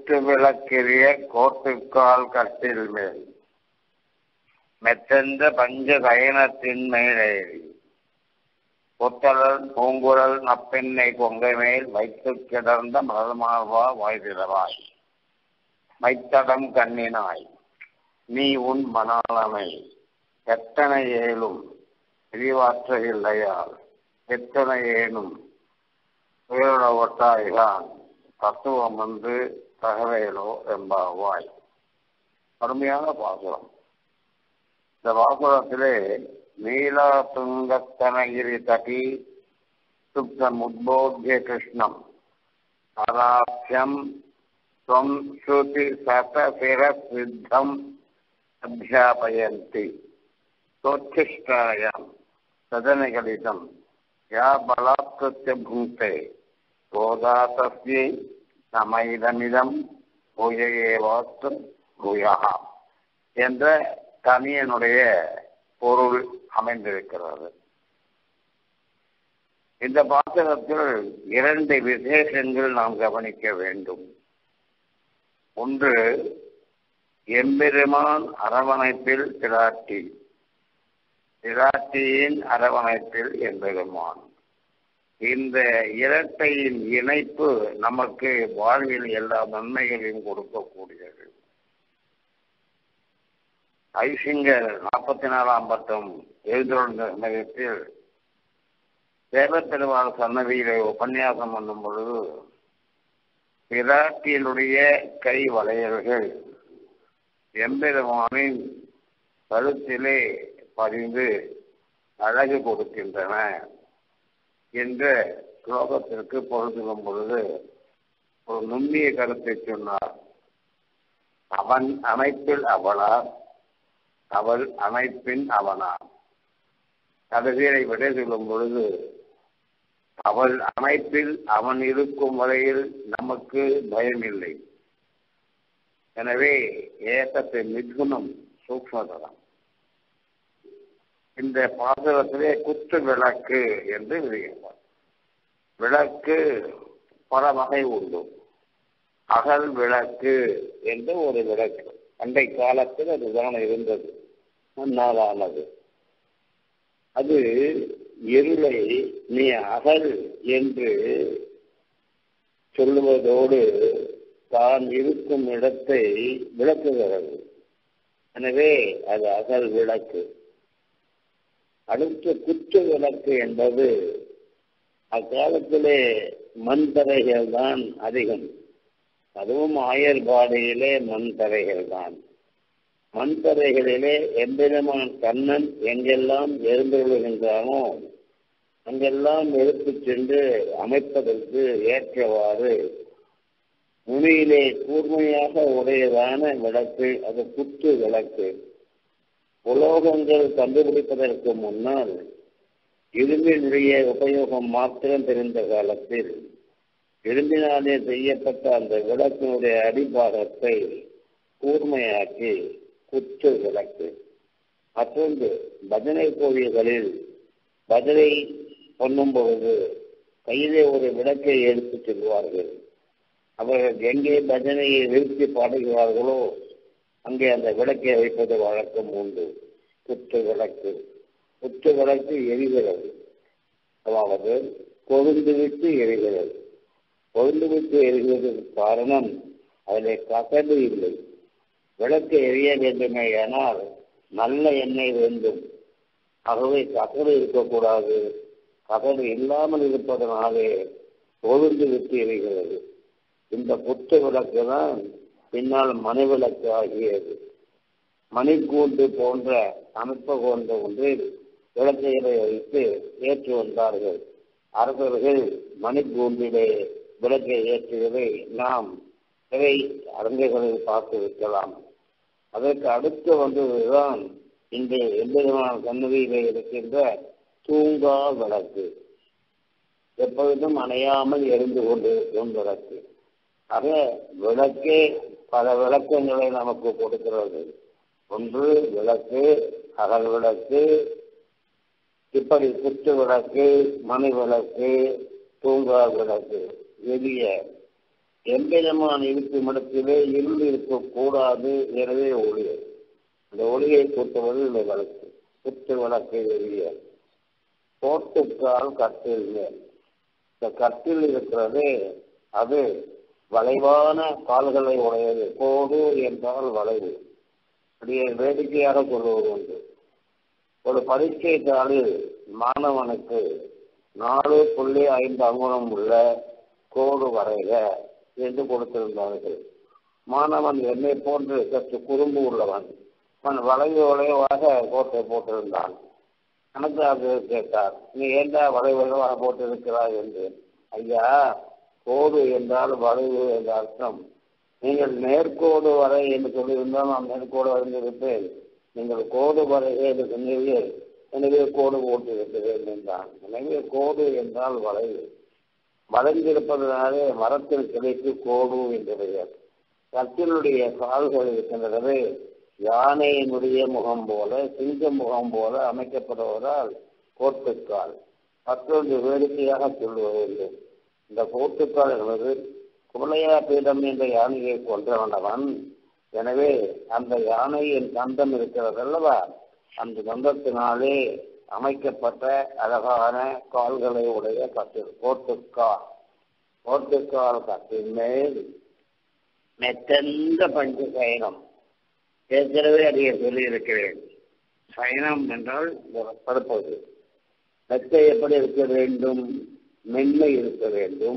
குற்று விளக்கெரிய கோட்டுக்கால் கட்டில் மேல் மெத்தென்ற பஞ்ச கயனத்தின் மேலேறி புத்தலன் பூங்குழல் நப்பெண்ணை கொங்கை மேல் வைத்து கிடந்த மலர்மார்வா வாய்திரவாய் மைத்தடம் கண்ணினாய் நீ உன் மணாளனை எத்தனை ஏழும் பிரிவாற்ற இல்லையால் எத்தனை ஏனும் உயிரிழவட்டாய்தான் தத்துவம் வந்து தகவேலோ என்பாவாய் அருமையான பாசுரம் இந்த பாசுரத்திலே நீலா துங்கத்தனகிரி தடி சுப்தம் உத்போத்திய கிருஷ்ணம் அராட்சியம் துவம் ஸ்ருதி சதசிர சித்தம் அத்தியாபயந்தி சோச்சிஷ்டாயாம் சதனகலிதம் யா பலாத்கிருத்திய புங்கே கோதா தஸ்யை நமைதமிதம் பூஜையேவாத்து பூயா என்ற தனியனுடைய பொருள் அமைந்திருக்கிறது இந்த பாத்திரத்தில் இரண்டு விசேஷங்கள் நாம் கவனிக்க வேண்டும் ஒன்று எம்பெருமான் அரவணைப்பில் பிராட்டி பிராட்டியின் அரவணைப்பில் எம்பெருமான் இந்த இரட்டையின் இணைப்பு நமக்கு வாழ்வில் எல்லா நன்மைகளையும் கொடுக்கக்கூடியது ஐசிங்கர் நாற்பத்தி நாலாம் பட்டம் எழுதுகின்ற சமயத்தில் தேவப்பெருமாள் சன்னதியிலே உபன்யாசம் பண்ணும் பொழுது பிராட்டியினுடைய கை வளையல்கள் எம்பெருமானின் கழுத்திலே பதிந்து அழகு கொடுக்கின்றன என்ற ஸ்லோகத்திற்கு பொருந்தும் பொழுது ஒரு நுண்ணிய கருத்தை சொன்னார் அவன் அமைப்பில் அவளா அவள் அமைப்பின் அவனா கதைகளை விட சொல்லும் பொழுது அவள் அமைப்பில் அவன் இருக்கும் வரையில் நமக்கு பயமில்லை எனவே ஏகத்தை மிகுனம் சூக்மதரம் இந்த பாதகத்திலே குத்து விளக்கு என்று விடுகிறார் விளக்கு பல வகை உண்டு அகல் விளக்கு என்று ஒரு விளக்கு அண்டை காலத்தில் அதுதான் இருந்தது முன்னாலானது அது இருளை நீ அகல் என்று சொல்லுவதோடு தான் இருக்கும் இடத்தை விளக்குகிறது எனவே அது அகல் விளக்கு அடுத்த குற்ற விளக்கு என்பது அக்காலத்திலே மண் தரைகள் தான் அதிகம் அதுவும் ஆயர்பாடியிலே மண் தரைகள் தான் மண் தரைகளிலே எம்பெருமான் கண்ணன் எங்கெல்லாம் எழுந்துள்ளுகின்றானோ அங்கெல்லாம் எடுத்துச் சென்று அமைப்பதற்கு ஏற்றவாறு முனியிலே கூர்மையாக உடையதான விளக்கு அது குத்து விளக்கு உலோகங்கள் கண்டுபிடிப்பதற்கு முன்னால் இரும்பினுடைய உபயோகம் மாத்திரம் தெரிந்த காலத்தில் இரும்பினாலே செய்யப்பட்ட அந்த விளக்கினுடைய அடிபாகத்தை கூர்மையாக்கி குத்து விளக்கு மற்றொன்று பஜனை கோவில்களில் பஜனை பண்ணும் பொழுது கையிலே ஒரு விளக்கை எடுத்துச் செல்வார்கள் அவர்கள் எங்கே பஜனையை நிறுத்தி பாடுகிறார்களோ அங்கே அந்த விளக்கை வைப்பது வழக்கம் உண்டு குத்து விளக்கு குத்து விளக்கு எரிகிறது அதாவது கொழுந்து விட்டு எரிகிறது கொழுந்து விட்டு எரிகிறதுக்கு காரணம் அதில் கசடு இல்லை விளக்கு எரிய வேண்டுமே ஆனால் நல்ல எண்ணெய் வேண்டும் ஆகவே கசடு இருக்கக்கூடாது கசடு இல்லாமல் இருப்பதனாலே கொழுந்து விட்டு எரிகிறது இந்த புத்த விளக்கு தான் பின்னால் மணிவிளக்கு ஆகியது மணிக்கூண்டு போன்ற அமைப்பு கொண்ட ஒன்றில் விளக்கைகளை வைத்து ஏற்றி வந்தார்கள் அரசர்கள் மணிக்கூண்டிலே விளக்கை ஏற்றுவதை நாம் திரை அரங்குகளில் பார்த்து வைக்கலாம் அதற்கு அடுத்து வந்ததுதான் இந்த எம்பெருமான சன்னதியிலே இருக்கின்ற தூங்கா விளக்கு எப்பொழுதும் அணையாமல் எரிந்து கொண்டிருக்கும் விளக்கு ஆக விளக்கே பல விளக்கங்களை நமக்கு கொடுக்கிறது ஒன்று விளக்கு அகல் விளக்கு இப்படி குத்து விளக்கு மணி விளக்கு தூங்கா விளக்கு எளிய எம்பெருமான் இருக்கும் இடத்திலே இருள் இருக்கக்கூடாது எனவே ஒளி அந்த ஒளியை கூட்டுவது இந்த வழக்கு குத்து வழக்கை வெளிய கோட்டுக்கால் கட்டில் மேல் இந்த கட்டில் இருக்கிறதே அது வளைவான கால்களை உடையது கோடு என்றால் வளைவு அப்படியே வேடிக்கையாக சொல்லுவது உண்டு ஒரு பரீட்சை தாளில் மாணவனுக்கு நாலு புள்ளி ஐந்து அங்குலம் உள்ள கோடு வரைக என்று கொடுத்திருந்தார்கள் மாணவன் என்னை போன்று சற்று குறும்பு உள்ளவன் அவன் வளைவு வளைவாக கோட்டை போட்டிருந்தான் எனக்கு அது கேட்டார் நீ ஏண்டா வளைவு வளைவாக போட்டிருக்கிறாய் என்று ஐயா கோடு என்றால் வளைவு என்ற அர்த்தம் நீங்கள் நேர்கோடு வரை என்று சொல்லியிருந்தால் நான் நேர்கோடு வரைந்திருப்பேன் நீங்கள் கோடு வரை என்று சொன்னீர்கள் எனவே கோடு போட்டிருக்கிறேன் என்றான் எனவே கோடு என்றால் வளைவு வளைந்திருப்பதனாலே மரத்தில் கிளைக்கு கோடு என்று பெயர் கத்தினுடைய கால்கள் இருக்கின்றது யானையினுடைய முகம் போல சிங்க முகம் போல அமைக்கப்படுவதால் கோட்டுக்கால் மற்றொன்று வேடிக்கையாக சொல்லுவது இந்த கோட்டுக்கால் என்பது குமலையா பீடம் என்ற யானையை கொன்றவனவன் எனவே அந்த யானையின் தந்தம் இருக்கிறது அல்லவா அந்த தந்தத்தினாலே அமைக்கப்பட்ட அழகான கால்களை உடைய கட்டில் கோட்டுக்கால் கோட்டுக்கால் கட்டின் மேல் மெத்தந்த பஞ்சு சயனம் ஏற்கனவே அதை சொல்லியிருக்கிறேன் சயனம் என்றால் படுப்பது மெத்தை எப்படி இருக்க வேண்டும் மென்மை இருக்க வேண்டும்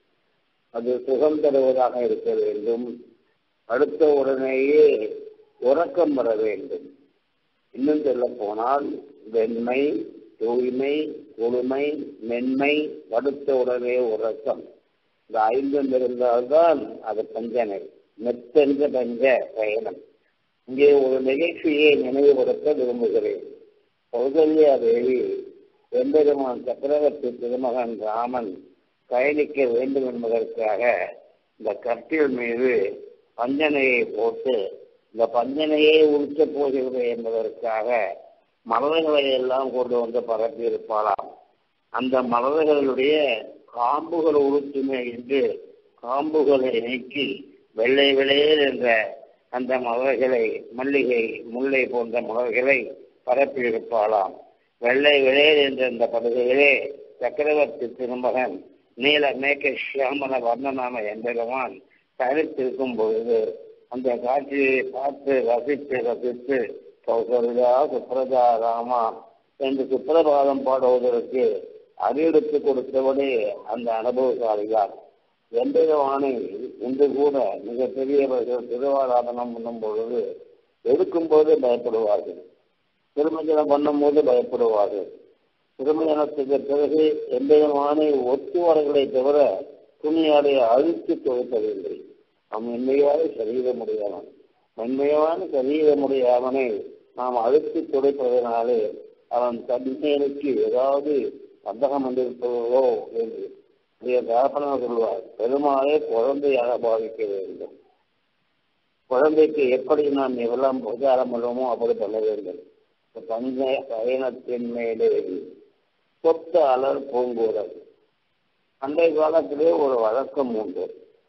அது சுகம் தருவதாக இருக்க வேண்டும் அடுத்த உடனேயே உறக்கம் வர வேண்டும் இன்னும் சொல்ல போனால் வெண்மை தூய்மை குளுமை மென்மை அடுத்த உடனே உறக்கம் இந்த ஐந்தும் இருந்தால்தான் அது பஞ்சனை மெத்தென்ற பஞ்ச பயணம் இங்கே ஒரு நிகழ்ச்சியை நினைவுபடுத்த விரும்புகிறேன் கௌசல்யா தேவி வெம்பெருமான் சக்கரவர்த்தி திருமகன் ராமன் பயணிக்க வேண்டும் என்பதற்காக இந்த கட்டில் மீது பஞ்சனையை போட்டு இந்த பஞ்சனையே உடுக்கப் போகிறது என்பதற்காக மலர்களை எல்லாம் கொண்டு வந்து பரப்பி இருப்பாளாம் அந்த மலர்களுடைய காம்புகள் உறுத்துமே என்று காம்புகளை நீக்கி வெள்ளை வெளையர் என்ற அந்த மலர்களை மல்லிகை முல்லை போன்ற மலர்களை பரப்பி இருப்பாளாம் வெள்ளை விளையர் என்ற அந்த படுகையிலே சக்கரவர்த்தி திருமகன் நீல மேக்க சியாமல வர்ணனாம எம்பெருமான் தனித்திருக்கும் பொழுது அந்த காட்சியை பார்த்து ரசித்து ரசித்து கௌசல்யா சுப்ரதா ராமா என்று சுப்பிரபாதம் பாடுவதற்கு அறிவித்து கொடுத்தவனே அந்த அனுபவசாலிதான் எம்பெருமானை இன்று கூட மிக பெரியவர்கள் திருவாராதனம் பண்ணும் பொழுது எடுக்கும் போது பயப்படுவார்கள் திருமஞ்சனம் பண்ணும் போது பயப்படுவார்கள் திருமணத்துக்கு பிறகு எம்பெருமானை ஒத்துவார்களை தவிர துணியாடைய அழுத்தி துவைப்பதில்லை நாம் மென்மையான சரீர முடியாமல் மென்மையான சரீர முடியாமனை நாம் அழுத்தி துடைப்பதனாலே அவன் தன்மைக்கு ஏதாவது சந்தகம் வந்திருப்பதோ என்று தாப்பனாக சொல்வார் பெருமாளே குழந்தையாக பாவிக்க வேண்டும் குழந்தைக்கு எப்படி நாம் எவ்வளவு உபச்சாரம் பண்ணுவோமோ அப்படி பண்ண வேண்டும் தஞ்ச பயணத்தின் மேலே சொத்த அலர் பூங்கூரல் அன்றைய காலத்திலே ஒரு வழக்கம் உண்டு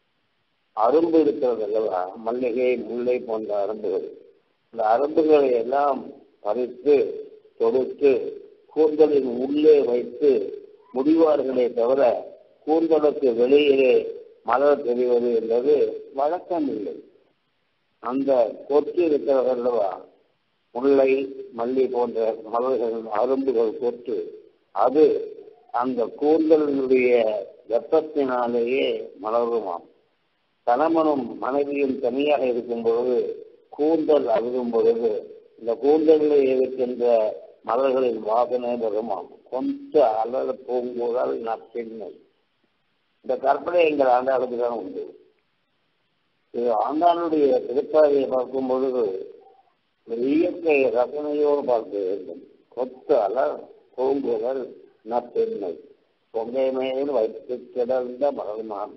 அரும்பு இருக்கிறது அல்லவா மல்லிகை முல்லை போன்ற அரும்புகள் இந்த அரும்புகளை எல்லாம் பறித்து தொடுத்து கூந்தலின் உள்ளே வைத்து முடிவார்களே தவிர கூந்தலுக்கு வெளியிலே மலர் தெரிவது என்பது வழக்கம் இல்லை அந்த கொத்து இருக்கிறது அல்லவா முல்லை மல்லி போன்ற மலர்கள் அரும்புகள் கொத்து அது அந்த கூந்தலினுடைய வெப்பத்தினாலேயே மலருமாம் கணவனும் மனைவியும் தனியாக இருக்கும் பொழுது கூந்தல் அழுகும் பொழுது இந்த கூந்தலில் இருக்கின்ற மலர்களின் வாசனை வருமாம் கொஞ்ச அலர் பூங்குழல் நப்பின்மை இந்த கற்பனை எங்கள் ஆண்டாளுக்கு தான் உண்டு இது ஆண்டாளுடைய திருப்பாதையை பார்க்கும் பொழுது இயற்கை ரசனையோடு பார்க்க வேண்டும் கொத்து அலர் பூங்குழல் நப்பெண்மை பொங்கை மேல் வைத்து கிடந்த மலர்மான்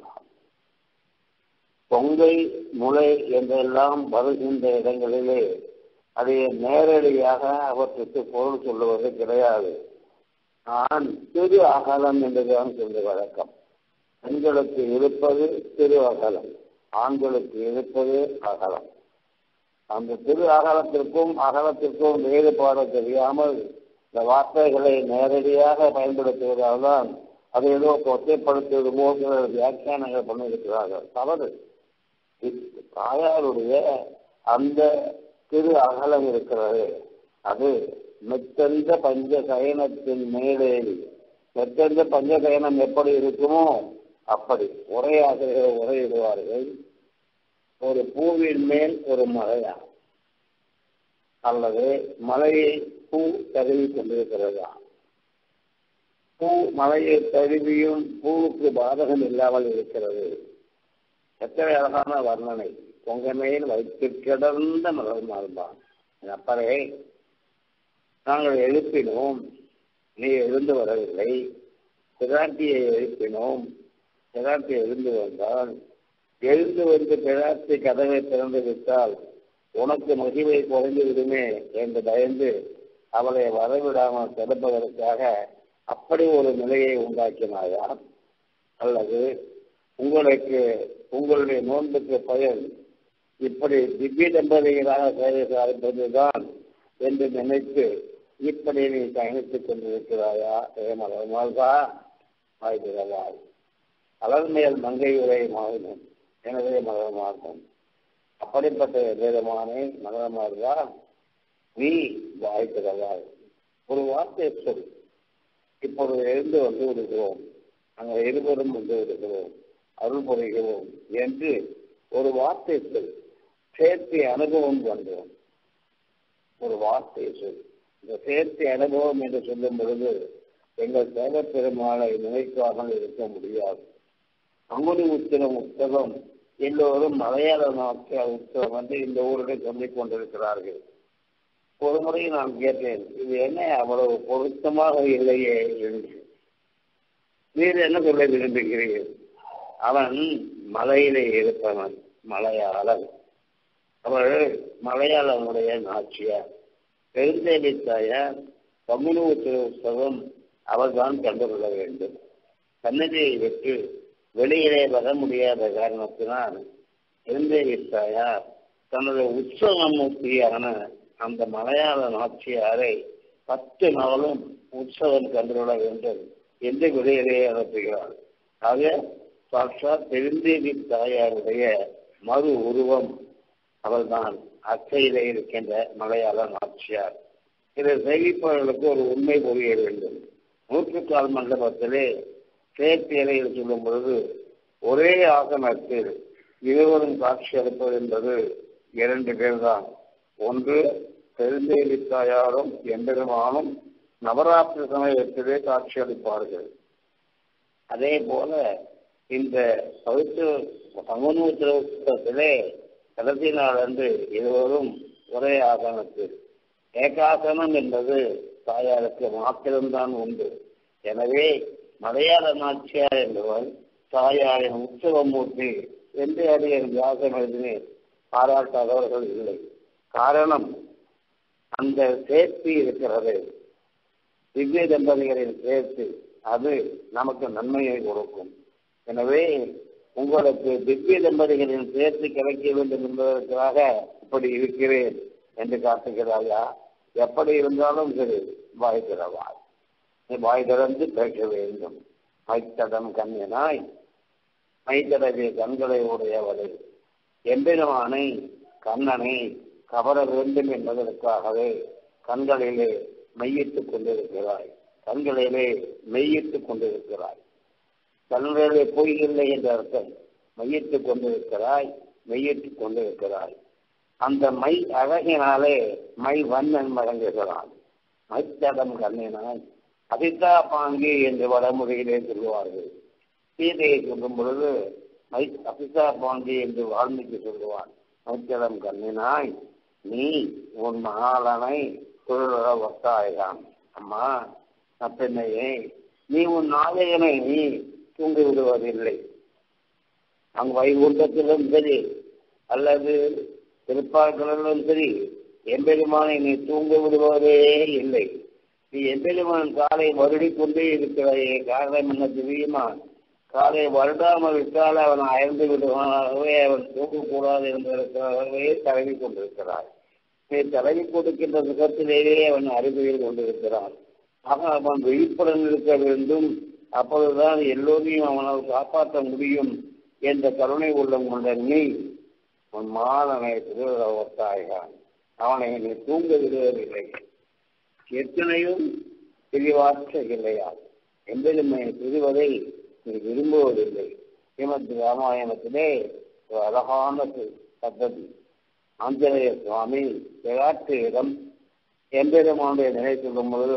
பொங்கை முளை என்றெல்லாம் வருகின்ற இடங்களிலே அதை நேரடியாக அவற்றுக்கு பொருள் சொல்லுவது கிடையாது நான் திரு அகலம் என்றுதான் சொல்ற வழக்கம் பெண்களுக்கு இருப்பது திரு அகலம் ஆண்களுக்கு இருப்பது அகலம் அந்த திரு அகலத்திற்கும் அகலத்திற்கும் வேறுபாடு தெரியாமல் இந்த வார்த்தைகளை நேரடியாக பயன்படுத்துவதால் தான் அது ஏதோ கொச்சைப்படுத்துவதுமோ வியாக்கியானங்கள் பண்ணியிருக்கிறார்கள் தவறு தாயாருடைய அந்த திரு அகலம் இருக்கிறது அது மெத்தந்த பஞ்ச சயனத்தின் மேலேறி மெத்தந்த பஞ்ச சயனம் எப்படி இருக்குமோ அப்படி உரையாசிரியர் உரையிடுவார்கள் ஒரு பூவின் மேல் ஒரு மலையா அல்லது மலையை பூ தழுவி கொண்டிருக்கிறதா பூ மலையை தழுவியும் பூவுக்கு பாதகம் இல்லாமல் இருக்கிறது எத்தனை அழகான வர்ணனை பொங்க மேல் வைத்து கிடந்த மலர் மாறுபான் அப்பறே நாங்கள் எழுப்பினோம் நீ எழுந்து வரவில்லை பிராட்டியை எழுப்பினோம் பிராட்டி எழுந்து வந்தால் எழுந்து வந்து பிராட்டி கதவை திறந்து விட்டால் உனக்கு மகிழ்வை குறைந்து விடுமே என்று பயந்து அவளை வரவிடாமல் தடுப்பதற்காக அப்படி ஒரு நிலையை உண்டாக்கினாயா அல்லது உங்களுக்கு உங்களுடைய நோன்புக்கு பயன் இப்படி திவ்ய தம்பதிகளாக சேவை சாதிப்பதுதான் என்று நினைத்து இப்படி நீ பயணித்துக் கொண்டிருக்கிறாயா ஏமலர்மால்வா வாய்க்கிறவாய் அலர்மேல் மங்கை உரை மாறினும் எனவே மலரமாகும் அப்படிப்பட்ட வேதமானே மலரமாறுவா நீ வாய்க்கிறவாய் ஒரு வார்த்தை சொல் இப்பொழுது எழுந்து வந்து விடுகிறோம் நாங்கள் இருவரும் வந்து விடுகிறோம் அருள் புரிகிறோம் என்று ஒரு வார்த்தை சொல் சேர்த்தி அனுபவம் கொண்டோம் ஒரு வார்த்தை சொல் இந்த சேர்த்தி அனுபவம் என்று சொல்லும் பொழுது எங்கள் தேவ பெருமாளை நினைக்காமல் இருக்க முடியாது அங்குனி உத்திரம் உற்சவம் எல்லோரும் மலையாள நாட்கள் உற்சவம் வந்து இந்த ஊரில் சொல்லிக் கொண்டிருக்கிறார்கள் ஒரு முறை நான் கேட்டேன் இது என்ன அவ்வளவு பொருத்தமாக இல்லையே என்று நீர் என்ன சொல்ல விரும்புகிறீர்கள் அவன் மலையிலே இருப்பவன் மலையாளன் அவள் மலையாளனுடைய நாச்சியார் பெருந்தேவி தாயார் பங்குனு உற்சவம் அவர்தான் கண்டுகொள்ள வேண்டும் சன்னதியை விட்டு வெளியிலே வர முடியாத காரணத்தினால் பெருந்தேவி தாயார் தனது உற்சவமூர்த்தியான அந்த மலையாள நாச்சியாரை பத்து நாளும் உற்சவம் கண்டுகொள்ள வேண்டும் என்று வெளியிலே அனுப்புகிறார் ஆக சாட்சாத் பெருந்தேவி தாயாருடைய மறு உருவம் அவள்தான் அக்கையிலே இருக்கின்ற மலையாள நாச்சியார் இதை சேவிப்பவர்களுக்கு ஒரு உண்மை புரிய வேண்டும் நூற்றுக்கால் மண்டபத்திலே சேர்த்தியலையில் சொல்லும் பொழுது ஒரே ஆசனத்தில் இருவரும் காட்சி அளிப்பது என்பது இரண்டு பேர்தான் ஒன்று பெருந்தேவி தாயாரும் எம்பெருமானும் நவராத்திரி சமயத்திலே காட்சி அளிப்பார்கள் அதே போல இந்த பவித்திர பங்குனூத்திரத்திலே கடைசி நாள் அன்று இருவரும் ஒரே ஆசனத்தில் ஏகாசனம் என்பது தாயாருக்கு மாத்திரம்தான் உண்டு எனவே மலையாள நாச்சியார் என்பவர் தாயாரின் உற்சவமூர்த்தி என்று அறிய வியாசம் எழுதினேன் பாராட்டாதவர்கள் இல்லை காரணம் அந்த சேர்த்தி இருக்கிறது திவ்ய தம்பதிகளின் சேர்த்து அது நமக்கு நன்மையை கொடுக்கும் எனவே உங்களுக்கு திவ்ய தம்பதிகளின் சேர்த்து கிடைக்க வேண்டும் என்பதற்காக இப்படி இருக்கிறேன் என்று காட்டுகிறாயா எப்படி இருந்தாலும் சரி வாய் திறவாய் நீ வாய் திறந்து பேச வேண்டும் மைத்தடம் கண்ணினாய் மைத்தடவிய கண்களை உடையவளை எம்பெருமானை கண்ணனை கவர வேண்டும் என்பதற்காகவே கண்களிலே மெய்யிட்டுக் கொண்டிருக்கிறாய் கண்களிலே மெய்யிட்டுக் கொண்டிருக்கிறாய் கண்களிலே பொய் இல்லை என்ற அர்த்தம் மையிட்டுக் கொண்டிருக்கிறாய் மெய்யிட்டுக் கொண்டிருக்கிறாய் அந்த மை அழகினாலே மை வண்ணன் மடங்குகிறான் மைத்தடம் கண்ணினாய் அதித்தா பாங்கி என்று வடமொழியிலே சொல்லுவார்கள் சீதையை சொல்லும் பொழுது மை அபிதா பாங்கி என்று வால்மீகி சொல்லுவான் மைத்தடம் கண்ணினாய் நீ உன் மகாலனை தொழிலுற ஒத்தாயகான் அம்மா அப்பெண்ணையே நீ உன் நாயகனை நீ தூங்கி விடுவதில்லை அங்கு வைகுண்டத்திலும் சரி அல்லது திருப்பாக்களிலும் சரி எம்பெருமானை நீ தூங்க விடுவதே இல்லை நீ எம்பெருமான் காலை வருடி கொண்டே இருக்கிறாயே காரணம் என்ன தெரியுமா காலை வருடாமல் விட்டால் அவன் அயர்ந்து விடுவானாகவே அவன் தூங்கக்கூடாது என்பதற்காகவே தடவி கொண்டிருக்கிறார் நீ தடவி கொடுக்கின்ற முகத்திலேயே அவன் அறிவியல் கொண்டிருக்கிறான் ஆக அவன் விழிப்புடன் இருக்க வேண்டும் அப்போதுதான் எல்லோரையும் அவனால் காப்பாற்ற முடியும் என்ற கருணை உள்ளம் கொண்ட நீ உன் மாணவனை திருவிழாவத்தாய்கான் அவனை நீ தூங்க விடுவதில்லை எத்தனையும் தெளிவாற்ற இல்லையா எம்பெருமை பிரிவதை நீ விரும்புவதில்லை ஸ்ரீமத் ராமாயணத்திலே ஒரு அழகான பద్ధதி ஆஞ்சநேய சுவாமி விளையாட்டிடம் எம்பெருமானுடைய நிலை சொல்லும் போது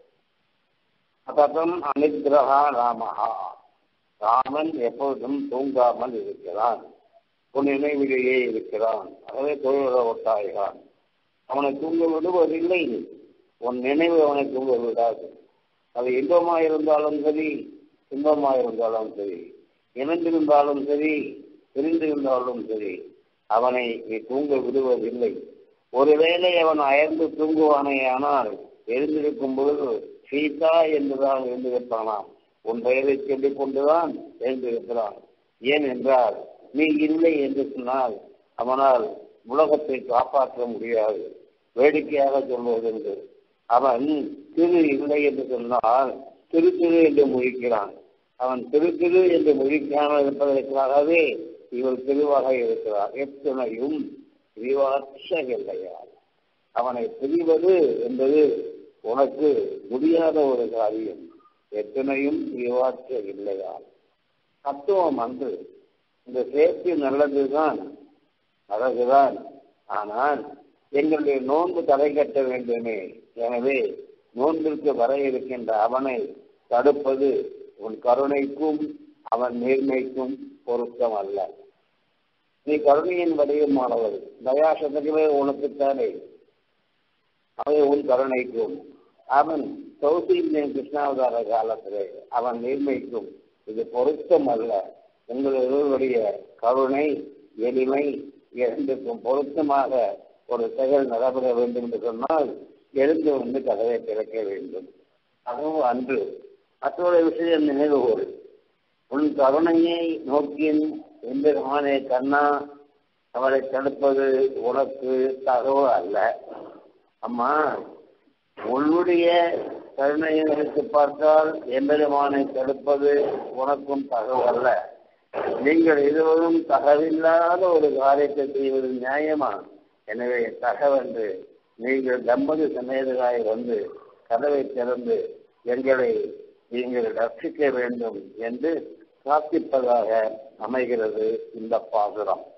அதம் அனுகிரகா ராமஹா ராமன் எப்பொழுதும் தூங்காமல் இருக்கிறான் உன் நினைவிலேயே இருக்கிறான் ஆகவே தொழில ஒட்டாகிறான் அவனை தூங்க விடுவதில்லை உன் நினைவு அவனை தூங்க விடாது அது இன்பமாக இருந்தாலும் சரி இன்பமாக இருந்தாலும் சரி இணைந்திருந்தாலும் சரி பிரிந்திருந்தாலும் சரி அவனை நீ தூங்க விடுவதில்லை ஒருவேளை அவன் அயர்ந்து தூங்குவானே ஆனால் எழுந்திருக்கும் பொழுது சீதா என்றுதான் எழுந்திருப்பானாம் உன் பெயரை சொல்லிக் கொண்டுதான் எழுந்திருக்கிறான் ஏன் என்றால் நீ இல்லை என்று சொன்னால் அவனால் உலகத்தை காப்பாற்ற முடியாது வேடிக்கையாக சொல்வதென்று அவன் திரு இல்லை என்று சொன்னால் திரு திரு என்று முழிக்கிறான் அவன் திரு திரு என்று முழிக்காமல் இருப்பதற்காகவே இவள் திருவாக இருக்கிறார் எத்தனையும் பிரிவாற்ற இல்லையார் அவனை பிரிவது என்பது உனக்கு முடியாத ஒரு காரியம் எத்தனையும் பிரிவாற்ற இல்லையார் தத்துவம் அன்று இந்த சேர்த்து நல்லதுதான் அழகுதான் ஆனால் எங்களுடைய நோன்பு தடை கட்ட வேண்டுமே எனவே நோன்பிற்கு வர இருக்கின்ற அவனை தடுப்பது உன் கருணைக்கும் அவன் நேர்மைக்கும் பொருத்தம் அல்ல நீ கருணையின் வடிவமானவர் தயாசதகமே உனக்குத்தானே அவை உன் கருணைக்கும் அவன் கௌசியின் கிருஷ்ணாவதார காலத்திலே அவன் நேர்மைக்கும் இது பொருத்தம் அல்ல உங்களுடைய கருணை எளிமை இரண்டுக்கும் பொருத்தமாக ஒரு செயல் நடைபெற வேண்டும் என்று சொன்னால் எழுந்து வந்து கதவை திறக்க வேண்டும் அதுவும் அன்று மற்றொரு விஷயம் நினைவுகோள் உன் கருணையை நோக்கின் எம்பெருமானே கண்ணா அவரை தடுப்பது உனக்கு தகவல் அல்ல அம்மா உன்னுடைய கருணையை நினைத்து பார்த்தால் எம்பெருமானை தடுப்பது உனக்கும் தகவல் அல்ல நீங்கள் இருவரும் தகவில்லாத ஒரு காரியத்தை செய்வது நியாயமா எனவே தகவன்று நீங்கள் தம்பதி சமேதராய் வந்து கதவை திறந்து எங்களை நீங்கள் ரட்சிக்க வேண்டும் என்று பிரார்த்திப்பதாக அமைகிறது இந்த பாசுரம்